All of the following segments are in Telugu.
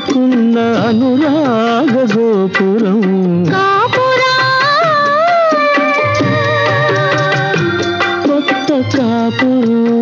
కట్టుకున్న అనురాగ గోపురం కొత్త కాపురం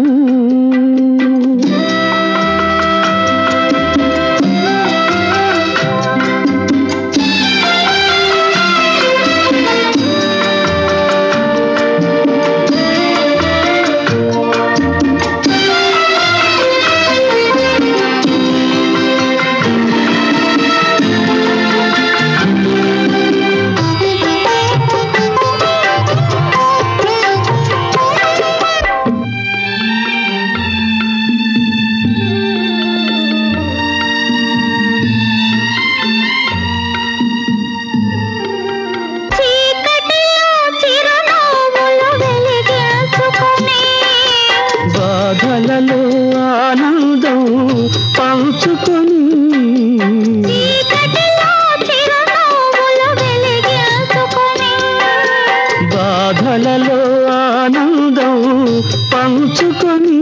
బాధలలో ఆనందం పంచుకొని బాధలలో ఆనందం పంచుకొని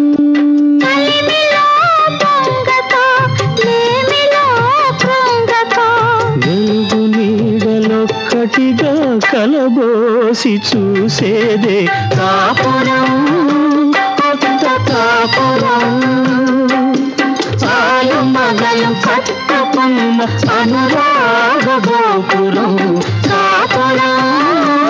వెలుగు నీడలొక్కటిగా కలబోసి చూసేదే కాపురం కొత్త కాపురం చాలు మగలు కట్టుకున్న అనురాగ గోపురం కాపురం